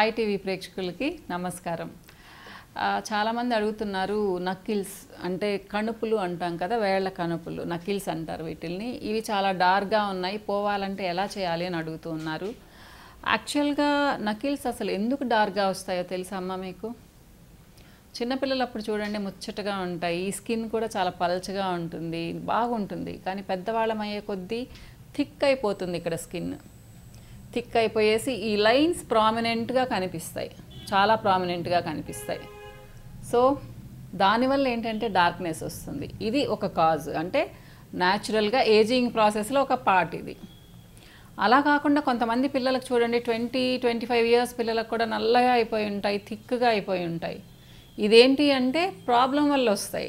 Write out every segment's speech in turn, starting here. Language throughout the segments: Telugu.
సాయి టీవీ ప్రేక్షకులకి నమస్కారం ఆ, చాలామంది అడుగుతున్నారు నక్కిల్స్ అంటే కణుపులు అంటాం కదా వేళ్ల కణుపులు నక్కిల్స్ అంటారు వీటిల్ని ఇవి చాలా డార్క్గా ఉన్నాయి పోవాలంటే ఎలా చేయాలి అని అడుగుతూ ఉన్నారు యాక్చువల్గా నకిల్స్ అసలు ఎందుకు డార్క్గా వస్తాయో తెలుసా అమ్మ మీకు చిన్నపిల్లలు అప్పుడు చూడండి ముచ్చటగా ఉంటాయి ఈ స్కిన్ కూడా చాలా పల్చగా ఉంటుంది బాగుంటుంది కానీ పెద్దవాళ్ళం అయ్యే కొద్దీ థిక్ అయిపోతుంది ఇక్కడ స్కిన్ థిక్ అయిపోయేసి ఈ లైన్స్ ప్రామినెంట్గా కనిపిస్తాయి చాలా ప్రామినెంట్గా కనిపిస్తాయి సో దానివల్ల ఏంటంటే డార్క్నెస్ వస్తుంది ఇది ఒక కాజ్ అంటే న్యాచురల్గా ఏజింగ్ ప్రాసెస్లో ఒక పార్ట్ ఇది అలా కాకుండా కొంతమంది పిల్లలకు చూడండి ట్వంటీ ట్వంటీ ఫైవ్ ఇయర్స్ పిల్లలకు కూడా నల్లగా అయిపోయి ఉంటాయి థిక్గా అయిపోయి ఉంటాయి ఇదేంటి అంటే ప్రాబ్లం వల్ల వస్తాయి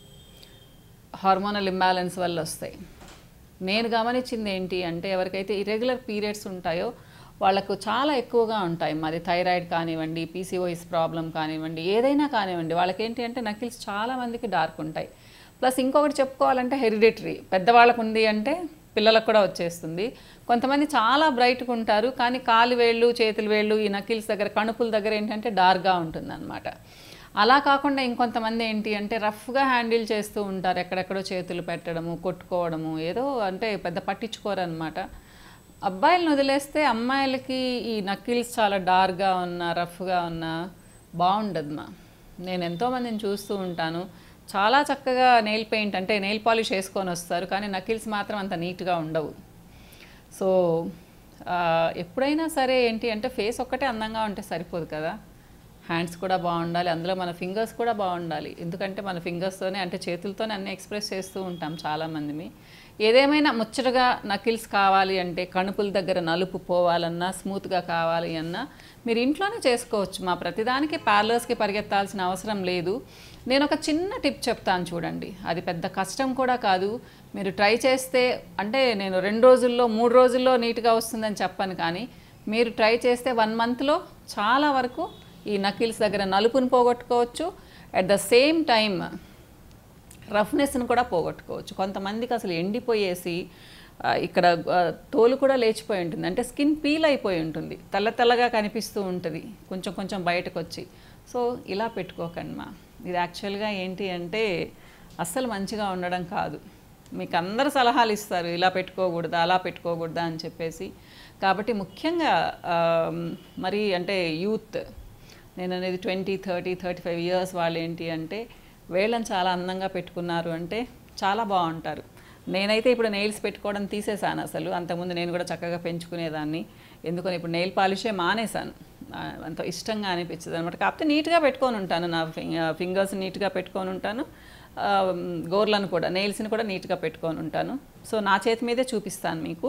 హార్మోనల్ ఇంబ్యాలెన్స్ వల్ల వస్తాయి నేను గమనించింది ఏంటి అంటే ఎవరికైతే ఇరెగ్యులర్ పీరియడ్స్ ఉంటాయో వాళ్ళకు చాలా ఎక్కువగా ఉంటాయి మాది థైరాయిడ్ కానివ్వండి పీసీఓఎస్ ప్రాబ్లం కానివ్వండి ఏదైనా కానివ్వండి వాళ్ళకి ఏంటి అంటే నకిల్స్ చాలా మందికి డార్క్ ఉంటాయి ప్లస్ ఇంకొకటి చెప్పుకోవాలంటే హెరిడిటరీ పెద్దవాళ్ళకు ఉంది అంటే పిల్లలకు కూడా వచ్చేస్తుంది కొంతమంది చాలా బ్రైట్గా ఉంటారు కానీ కాలు వేళ్ళు చేతుల వేళ్ళు ఈ నకిల్స్ దగ్గర కణుపుల దగ్గర ఏంటంటే డార్క్గా ఉంటుందన్నమాట అలా కాకుండా ఇంకొంతమంది ఏంటి అంటే రఫ్గా హ్యాండిల్ చేస్తూ ఉంటారు ఎక్కడెక్కడో చేతులు పెట్టడము కొట్టుకోవడము ఏదో అంటే పెద్ద పట్టించుకోరనమాట అబ్బాయిలను వదిలేస్తే అమ్మాయిలకి ఈ నకిల్స్ చాలా డార్క్గా ఉన్న రఫ్గా ఉన్న బాగుండదుమా నేను ఎంతోమందిని చూస్తూ ఉంటాను చాలా చక్కగా నెయిల్ పెయింట్ అంటే నెయిల్ పాలిష్ వేసుకొని వస్తారు కానీ నకిల్స్ మాత్రం అంత నీట్గా ఉండవు సో ఆ, ఎప్పుడైనా సరే ఏంటి అంటే ఫేస్ ఒక్కటే అందంగా ఉంటే సరిపోదు కదా హ్యాండ్స్ కూడా బాగుండాలి అందులో మన ఫింగర్స్ కూడా బాగుండాలి ఎందుకంటే మన ఫింగర్స్తోనే అంటే చేతులతోనే అన్నీ ఎక్స్ప్రెస్ చేస్తూ ఉంటాం చాలామందిని ఏదేమైనా ముచ్చటగా నకిల్స్ కావాలి అంటే కణుపుల దగ్గర నలుపు పోవాలన్నా స్మూత్గా కావాలి అన్నా మీరు ఇంట్లోనే చేసుకోవచ్చు మా ప్రతిదానికి పార్లర్స్కి పరిగెత్తాల్సిన అవసరం లేదు నేను ఒక చిన్న టిప్ చెప్తాను చూడండి అది పెద్ద కష్టం కూడా కాదు మీరు ట్రై చేస్తే అంటే నేను రెండు రోజుల్లో మూడు రోజుల్లో నీట్గా వస్తుందని చెప్పను కానీ మీరు ట్రై చేస్తే వన్ మంత్లో చాలా వరకు ఈ నకిల్స్ దగ్గర నలుపుని పోగొట్టుకోవచ్చు అట్ ద సేమ్ టైం రఫ్నెస్ని కూడా పోగొట్టుకోవచ్చు కొంతమందికి అసలు ఎండిపోయేసి ఆ, ఇక్కడ ఆ, తోలు కూడా లేచిపోయి ఉంటుంది అంటే స్కిన్ పీల్ అయిపోయి ఉంటుంది తెల్ల తెల్లగా కనిపిస్తూ ఉంటుంది కొంచెం కొంచెం బయటకు వచ్చి సో ఇలా పెట్టుకోకండి మా ఇది యాక్చువల్గా ఏంటి అంటే అస్సలు మంచిగా ఉండడం కాదు మీకు అందరు సలహాలు ఇస్తారు ఇలా పెట్టుకోకూడదా అలా పెట్టుకోకూడదా అని చెప్పేసి కాబట్టి ముఖ్యంగా ఆ, మరి అంటే యూత్ నేను అనేది twenty thirty thirty five years వాళ్ళు ఏంటి అంటే వేళ్ళని చాలా అందంగా పెట్టుకున్నారు అంటే చాలా బాగుంటారు నేనైతే ఇప్పుడు నెయిల్స్ పెట్టుకోవడం తీసేశాను అసలు అంతకుముందు నేను కూడా చక్కగా పెంచుకునేదాన్ని ఎందుకని ఇప్పుడు నెయిల్ పాలిషే మానేశాను ఆ, అంత ఇష్టంగా అనిపించదు అనమాట కాకపోతే నీట్గా పెట్టుకొని ఉంటాను నా ఫింగర్స్ నీట్గా పెట్టుకొని ఉంటాను ఆ, గోర్లను కూడా నెయిల్స్ని కూడా నీట్గా పెట్టుకొని ఉంటాను సో నా చేతి మీదే చూపిస్తాను మీకు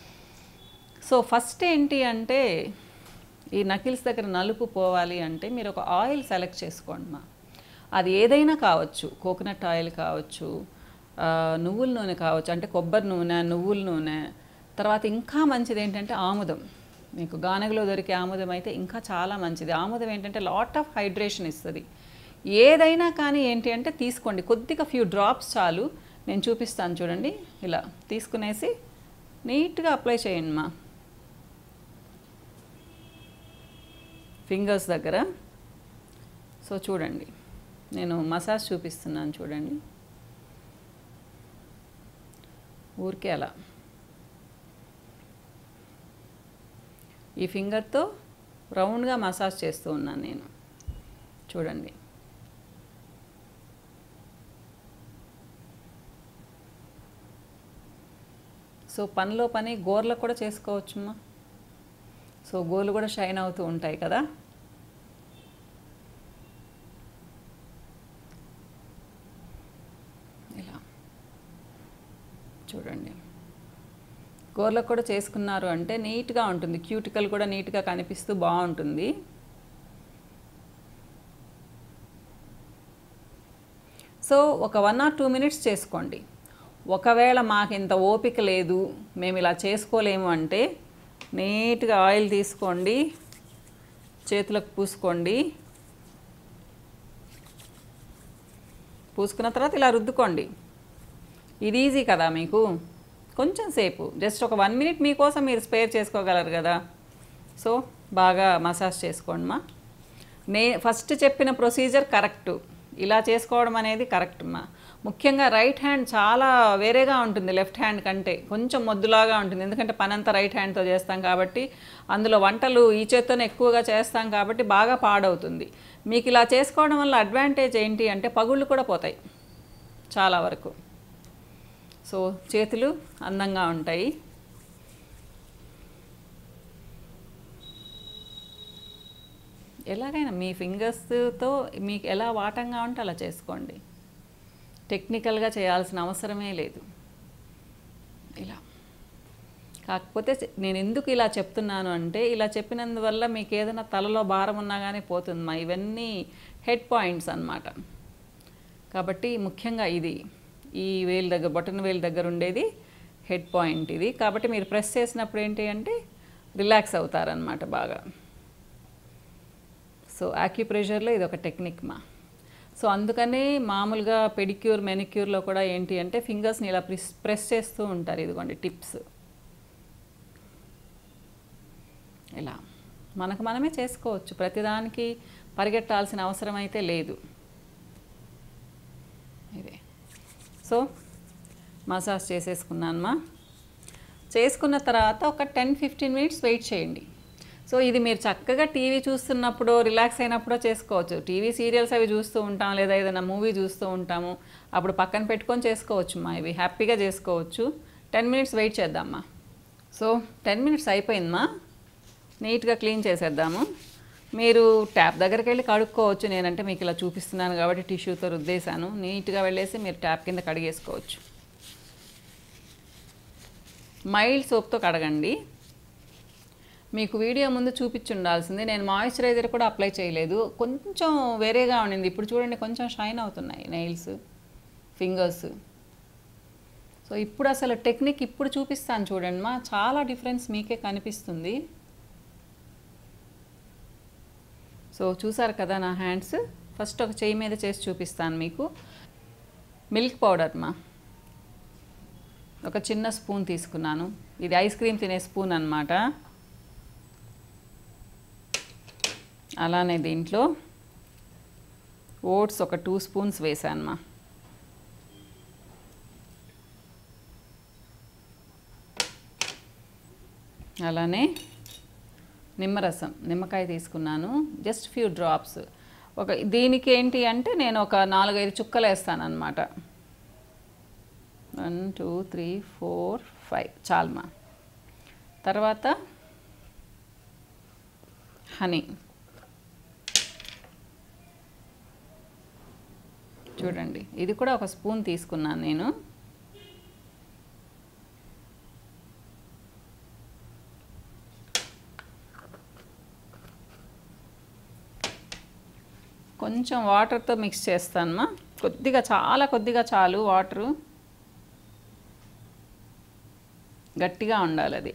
సో ఫస్ట్ ఏంటి అంటే ఈ నకిల్స్ దగ్గర నలుపు పోవాలి అంటే మీరు ఒక ఆయిల్ సెలెక్ట్ చేసుకోండి మా అది ఏదైనా కావచ్చు కోకోనట్ ఆయిల్ కావచ్చు ఆ, నువ్వుల నూనె కావచ్చు అంటే కొబ్బరి నూనె నువ్వుల నూనె తర్వాత ఇంకా మంచిది ఏంటంటే ఆముదం మీకు గానగలో దొరికే ఆముదం అయితే ఇంకా చాలా మంచిది ఆముదం ఏంటంటే లాట్ ఆఫ్ హైడ్రేషన్ ఇస్తుంది ఏదైనా కానీ ఏంటి అంటే తీసుకోండి కొద్దిగా ఫ్యూ డ్రాప్స్ చాలు నేను చూపిస్తాను చూడండి ఇలా తీసుకునేసి నీట్గా అప్లై చేయండి మా ఫింగర్స్ దగ్గర సో చూడండి నేను మసాజ్ చూపిస్తున్నాను చూడండి ఊరికే అలా ఈ ఫింగర్తో రౌండ్గా మసాజ్ చేస్తూ ఉన్నాను నేను చూడండి సో పనిలో పని గోర్లకు కూడా చేసుకోవచ్చుమ్మా సో గోర్లు కూడా షైన్ అవుతూ ఉంటాయి కదా ఇలా చూడండి గోర్లకు కూడా చేసుకున్నారు అంటే నీట్గా ఉంటుంది క్యూటికల్ కూడా నీట్గా కనిపిస్తూ బాగుంటుంది సో ఒక వన్ ఆర్ టూ మినిట్స్ చేసుకోండి ఒకవేళ మాకు ఇంత ఓపిక లేదు మేము ఇలా చేసుకోలేము అంటే నీట్గా ఆయిల్ తీసుకోండి చేతులకు పూసుకోండి పూసుకున్న తర్వాత ఇలా రుద్దుకోండి ఇది ఈజీ కదా మీకు కొంచెం సేపు జస్ట్ ఒక వన్ మినిట్ మీకోసం మీరు స్పేర్ చేసుకోగలరు కదా సో బాగా మసాజ్ చేసుకోండి మా నే ఫస్ట్ చెప్పిన ప్రొసీజర్ కరెక్ట్ ఇలా చేసుకోవడం అనేది కరెక్ట్ మా ముఖ్యంగా రైట్ హ్యాండ్ చాలా వేరేగా ఉంటుంది లెఫ్ట్ హ్యాండ్ కంటే కొంచెం మొద్దులాగా ఉంటుంది ఎందుకంటే పనంతా రైట్ హ్యాండ్తో చేస్తాం కాబట్టి అందులో వంటలు ఈ చేత్తోనే ఎక్కువగా చేస్తాం కాబట్టి బాగా పాడవుతుంది మీకు ఇలా చేసుకోవడం వల్ల అడ్వాంటేజ్ ఏంటి అంటే పగుళ్ళు కూడా పోతాయి చాలా వరకు సో చేతులు అందంగా ఉంటాయి ఎలాగైనా మీ ఫింగర్స్తో మీకు ఎలా వాటంగా ఉంటే అలా చేసుకోండి టెక్నికల్గా చేయాల్సిన అవసరమే లేదు ఇలా కాకపోతే చె- నేను ఎందుకు ఇలా చెప్తున్నాను అంటే ఇలా చెప్పినందువల్ల మీకు ఏదైనా తలలో భారం ఉన్నా కానీ పోతుంది మా ఇవన్నీ హెడ్ పాయింట్స్ అన్నమాట కాబట్టి ముఖ్యంగా ఇది ఈ వేలు దగ్గర బొటన్ వేలు దగ్గర ఉండేది హెడ్ పాయింట్ ఇది కాబట్టి మీరు ప్రెస్ చేసినప్పుడు ఏంటి అంటే రిలాక్స్ అవుతారనమాట బాగా సో యాక్యుప్రెషర్లో ఇది ఒక టెక్నిక్ మా సో అందుకనే మామూలుగా పెడిక్యూర్ మెనిక్యూర్లో కూడా ఏంటి అంటే ఫింగర్స్ని ఇలా ప్రెస్ ప్రెస్ చేస్తూ ఉంటారు ఇదిగోండి టిప్స్ ఇలా మనకు మనమే చేసుకోవచ్చు ప్రతిదానికి పరిగెట్టాల్సిన అవసరం అయితే లేదు ఇదే సో మసాజ్ చేసేసుకున్నానమ్మా చేసుకున్న తర్వాత ఒక టెన్ ఫిఫ్టీన్ మినిట్స్ వెయిట్ చేయండి సో ఇది మీరు చక్కగా టీవీ చూస్తున్నప్పుడు రిలాక్స్ అయినప్పుడో చేసుకోవచ్చు టీవీ సీరియల్స్ అవి చూస్తూ ఉంటాం లేదా ఏదైనా మూవీ చూస్తూ ఉంటాము అప్పుడు పక్కన పెట్టుకొని చేసుకోవచ్చు మా ఇవి హ్యాపీగా చేసుకోవచ్చు టెన్ మినిట్స్ వెయిట్ చేద్దామా సో టెన్ మినిట్స్ అయిపోయిందమ్మా నీట్గా క్లీన్ చేసేద్దాము మీరు ట్యాప్ దగ్గరికి వెళ్ళి కడుక్కోవచ్చు నేనంటే మీకు ఇలా చూపిస్తున్నాను కాబట్టి టిష్యూతో రుద్దేశాను నీట్గా వెళ్ళేసి మీరు ట్యాప్ కింద కడిగేసుకోవచ్చు మైల్డ్ సోప్తో కడగండి మీకు వీడియో ముందు చూపించి ఉండాల్సింది నేను మాయిశ్చరైజర్ కూడా అప్లై చేయలేదు కొంచెం వేరేగా ఉండింది ఇప్పుడు చూడండి కొంచెం షైన్ అవుతున్నాయి నెయిల్స్ ఫింగర్స్ సో ఇప్పుడు అసలు టెక్నిక్ ఇప్పుడు చూపిస్తాను చూడండి మా చాలా డిఫరెన్స్ మీకే కనిపిస్తుంది సో చూసారు కదా నా హ్యాండ్స్ ఫస్ట్ ఒక చేయి మీద చేసి చూపిస్తాను మీకు మిల్క్ పౌడర్ మా ఒక చిన్న స్పూన్ తీసుకున్నాను ఇది ఐస్ క్రీమ్ తినే స్పూన్ అన్నమాట అలానే దీంట్లో ఓట్స్ ఒక టూ స్పూన్స్ వేసాను మా అలానే నిమ్మరసం నిమ్మకాయ తీసుకున్నాను జస్ట్ ఫ్యూ డ్రాప్స్ ఒక దీనికి ఏంటి అంటే నేను ఒక నాలుగైదు చుక్కలు వేస్తాను అనమాట one two three four five చాల్మా తర్వాత హనీ చూడండి ఇది కూడా ఒక స్పూన్ తీసుకున్నాను నేను కొంచెం వాటర్తో మిక్స్ చేస్తానమ్మా కొద్దిగా చాలా కొద్దిగా చాలు వాటరు గట్టిగా ఉండాలి అది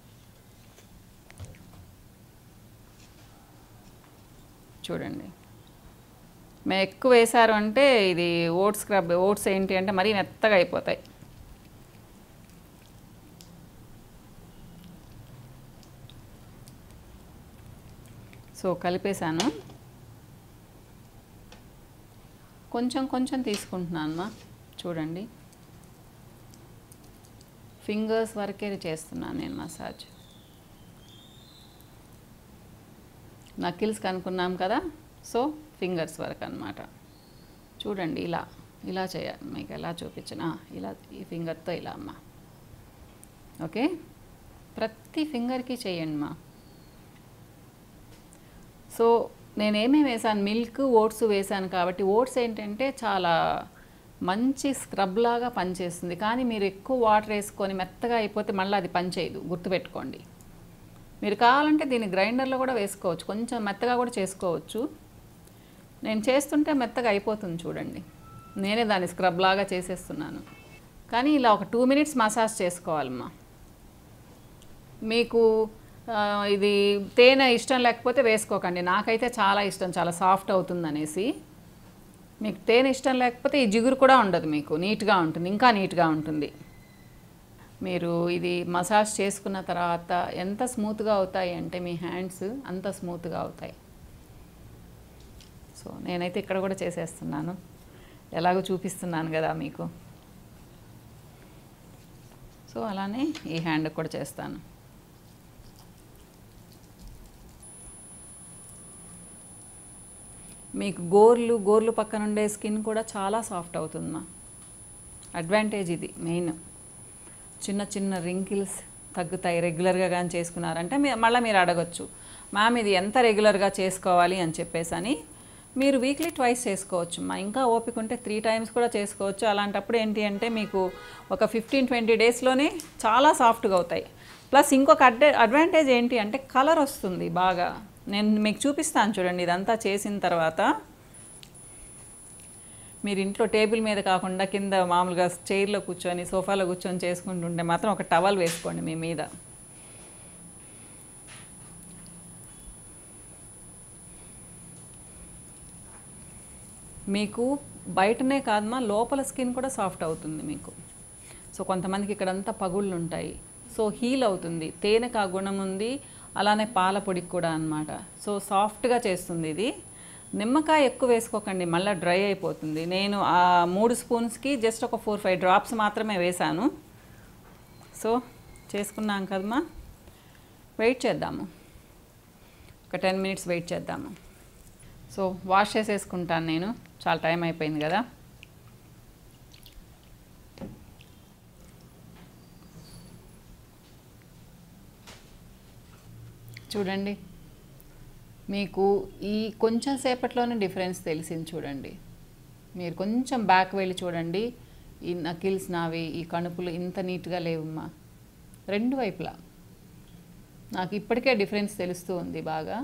చూడండి మేము ఎక్కువ వేశారు అంటే ఇది ఓట్స్ స్క్రబ్ ఓట్స్ ఏంటి అంటే మరీ మెత్తగా అయిపోతాయి సో కలిపేశాను కొంచెం కొంచెం తీసుకుంటున్నాను చూడండి ఫింగర్స్ వరకే చేస్తున్నాను నేను మసాజ్ నకిల్స్ కనుక్కున్నాం కదా సో ఫింగర్స్ వరకు అనమాట చూడండి ఇలా ఇలా చేయాలి మీకు ఎలా చూపించిన ఇలా ఈ ఫింగర్తో ఇలా అమ్మ ఓకే ప్రతి ఫింగర్కి చేయండి మా సో నేనేమేమి వేసాను మిల్క్ ఓట్స్ వేసాను కాబట్టి ఓట్స్ ఏంటంటే చాలా మంచి స్క్రబ్ లాగా పనిచేస్తుంది కానీ మీరు ఎక్కువ వాటర్ వేసుకొని మెత్తగా అయిపోతే మళ్ళీ అది పనిచేయదు గుర్తుపెట్టుకోండి మీరు కావాలంటే దీన్ని గ్రైండర్లో కూడా వేసుకోవచ్చు కొంచెం మెత్తగా కూడా చేసుకోవచ్చు నేను చేస్తుంటే మెత్తగా అయిపోతుంది చూడండి నేనే దాన్ని స్క్రబ్ లాగా చేసేస్తున్నాను కానీ ఇలా ఒక టూ మినిట్స్ మసాజ్ చేసుకోవాలమ్మా మీకు ఆ, ఇది తేనె ఇష్టం లేకపోతే వేసుకోకండి నాకైతే చాలా ఇష్టం చాలా సాఫ్ట్ అవుతుంది అనేసి మీకు తేనె ఇష్టం లేకపోతే ఈ జిగురు కూడా ఉండదు మీకు నీట్గా ఉంటుంది ఇంకా నీట్గా ఉంటుంది మీరు ఇది మసాజ్ చేసుకున్న తర్వాత ఎంత స్మూత్గా అవుతాయి అంటే మీ హ్యాండ్స్ అంత స్మూత్గా అవుతాయి సో నేనైతే ఇక్కడ కూడా చేసేస్తున్నాను ఎలాగో చూపిస్తున్నాను కదా మీకు సో అలానే ఈ హ్యాండ్ కూడా చేస్తాను మీకు గోర్లు గోర్లు పక్కన ఉండే స్కిన్ కూడా చాలా సాఫ్ట్ అవుతుందమ్మా అడ్వాంటేజ్ ఇది మెయిన్ చిన్న చిన్న రింకిల్స్ తగ్గుతాయి రెగ్యులర్గా కానీ చేసుకున్నారంటే మీ మళ్ళీ మీరు అడగొచ్చు మ్యామ్ ఇది ఎంత రెగ్యులర్గా చేసుకోవాలి అని చెప్పేసి అని మీరు వీక్లీ ట్వైస్ చేసుకోవచ్చు మా ఇంకా ఓపిక ఉంటే త్రీ టైమ్స్ కూడా చేసుకోవచ్చు అలాంటప్పుడు ఏంటి అంటే మీకు ఒక ఫిఫ్టీన్ ట్వంటీ డేస్లోనే చాలా సాఫ్ట్గా అవుతాయి ప్లస్ ఇంకొక అడ్వ అడ్వాంటేజ్ ఏంటి అంటే కలర్ వస్తుంది బాగా నేను మీకు చూపిస్తాను చూడండి ఇదంతా చేసిన తర్వాత మీరు ఇంట్లో టేబుల్ మీద కాకుండా కింద మామూలుగా చైర్లో కూర్చొని సోఫాలో కూర్చొని చేసుకుంటుంటే మాత్రం ఒక టవల్ వేసుకోండి మీ మీద మీకు బయటనే కాదమ్మా లోపల స్కిన్ కూడా సాఫ్ట్ అవుతుంది మీకు సో కొంతమందికి ఇక్కడంతా పగుళ్ళు ఉంటాయి సో హీల్ అవుతుంది తేనెకు ఆ గుణం ఉంది అలానే పాల పొడికి కూడా అన్నమాట సో సాఫ్ట్గా చేస్తుంది ఇది నిమ్మకాయ ఎక్కువ వేసుకోకండి మళ్ళీ డ్రై అయిపోతుంది నేను ఆ మూడు స్పూన్స్కి జస్ట్ ఒక ఫోర్ ఫైవ్ డ్రాప్స్ మాత్రమే వేశాను సో చేసుకున్నాం కదమ్మా వెయిట్ చేద్దాము ఒక టెన్ మినిట్స్ వెయిట్ చేద్దాము సో వాష్ చేసేసుకుంటాను నేను చాలా టైం అయిపోయింది కదా చూడండి మీకు ఈ కొంచెం సేపట్లోనే డిఫరెన్స్ తెలిసింది చూడండి మీరు కొంచెం బ్యాక్ వెళ్ళి చూడండి ఈ నకిల్స్ నావి ఈ కణుపులు ఇంత నీట్గా లేవమ్మా రెండు వైపులా నాకు ఇప్పటికే డిఫరెన్స్ తెలుస్తూ ఉంది బాగా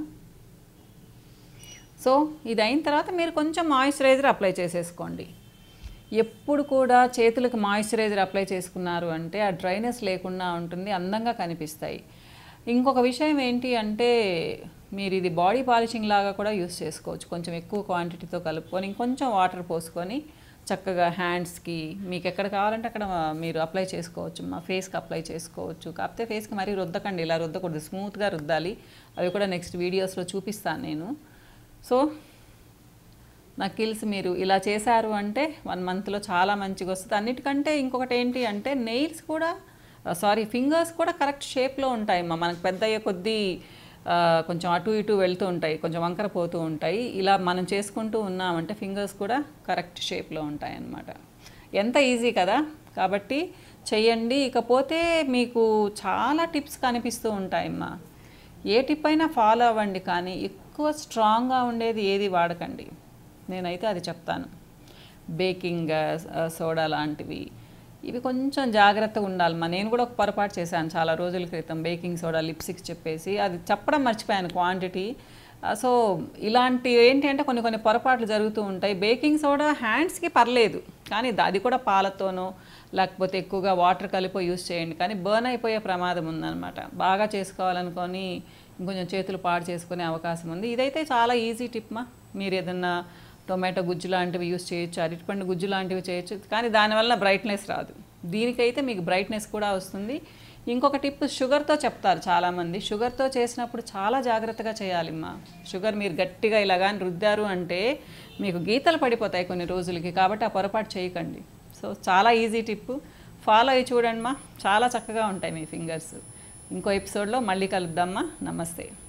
సో ఇది అయిన తర్వాత మీరు కొంచెం మాయిశ్చరైజర్ అప్లై చేసేసుకోండి ఎప్పుడు కూడా చేతులకు మాయిశ్చరైజర్ అప్లై చేసుకున్నారు అంటే ఆ డ్రైనెస్ లేకుండా ఉంటుంది అందంగా కనిపిస్తాయి ఇంకొక విషయం ఏంటి అంటే మీరు ఇది బాడీ పాలిషింగ్ లాగా కూడా యూస్ చేసుకోవచ్చు కొంచెం ఎక్కువ క్వాంటిటీతో కలుపుకొని ఇంకొంచెం వాటర్ పోసుకొని చక్కగా హ్యాండ్స్కి మీకు ఎక్కడ కావాలంటే అక్కడ మీరు అప్లై చేసుకోవచ్చు మా ఫేస్కి అప్లై చేసుకోవచ్చు కాకపోతే ఫేస్కి మరీ రుద్దకండి ఇలా రుద్దకూడదు స్మూత్గా రుద్దాలి అవి కూడా నెక్స్ట్ వీడియోస్లో చూపిస్తాను నేను సో నకిల్స్ మీరు ఇలా చేశారు అంటే వన్ మంత్లో చాలా మంచిగా వస్తుంది అన్నిటికంటే ఇంకొకటి ఏంటి అంటే నెయిల్స్ కూడా సారీ ఫింగర్స్ కూడా కరెక్ట్ షేప్లో ఉంటాయి అమ్మా మనకు పెద్ద అయ్యే కొద్దీ ఆ, కొంచెం అటు ఇటు వెళ్తూ ఉంటాయి కొంచెం వంకర పోతూ ఉంటాయి ఇలా మనం చేసుకుంటూ ఉన్నామంటే ఫింగర్స్ కూడా కరెక్ట్ షేప్లో ఉంటాయి అన్నమాట ఎంత ఈజీ కదా కాబట్టి చెయ్యండి ఇకపోతే మీకు చాలా టిప్స్ కనిపిస్తూ ఉంటాయమ్మా ఏ టిప్ అయినా ఫాలో అవ్వండి కానీ ఎక్కువ స్ట్రాంగ్గా ఉండేది ఏది వాడకండి నేనైతే అది చెప్తాను బేకింగ్ సోడా లాంటివి ఇవి కొంచెం జాగ్రత్తగా ఉండాలి మా నేను కూడా ఒక పొరపాటు చేశాను చాలా రోజుల క్రితం బేకింగ్ సోడా లిప్స్టిక్స్ చెప్పేసి అది చెప్పడం మర్చిపోయాను క్వాంటిటీ సో ఇలాంటి ఏంటి అంటే కొన్ని కొన్ని పొరపాట్లు జరుగుతూ ఉంటాయి బేకింగ్ సోడా హ్యాండ్స్కి పర్లేదు కానీ ద- అది కూడా పాలతోనో లేకపోతే ఎక్కువగా వాటర్ కలిపి యూస్ చేయండి కానీ బర్న్ అయిపోయే ప్రమాదం ఉందన్నమాట బాగా చేసుకోవాలనుకొని ఇంకొంచెం చేతులు పాడు చేసుకునే అవకాశం ఉంది ఇదైతే చాలా ఈజీ టిప్ మా మీరు ఏదన్నా టొమాటో గుజ్జు లాంటివి యూస్ చేయొచ్చు అరటిపండు గుజ్జు లాంటివి చేయొచ్చు కానీ దానివల్ల బ్రైట్నెస్ రాదు దీనికైతే మీకు బ్రైట్నెస్ కూడా వస్తుంది ఇంకొక టిప్ షుగర్తో చెప్తారు చాలామంది షుగర్తో చేసినప్పుడు చాలా జాగ్రత్తగా చేయాలిమ్మా షుగర్ మీరు గట్టిగా ఇలాగాని రుద్దారు అంటే మీకు గీతలు పడిపోతాయి కొన్ని రోజులకి కాబట్టి ఆ పొరపాటు చేయకండి సో చాలా ఈజీ టిప్ ఫాలో అయ్యి చూడండి మా చాలా చక్కగా ఉంటాయి మీ ఫింగర్స్ ఇంకో ఎపిసోడ్లో మళ్ళీ కలుద్దామా నమస్తే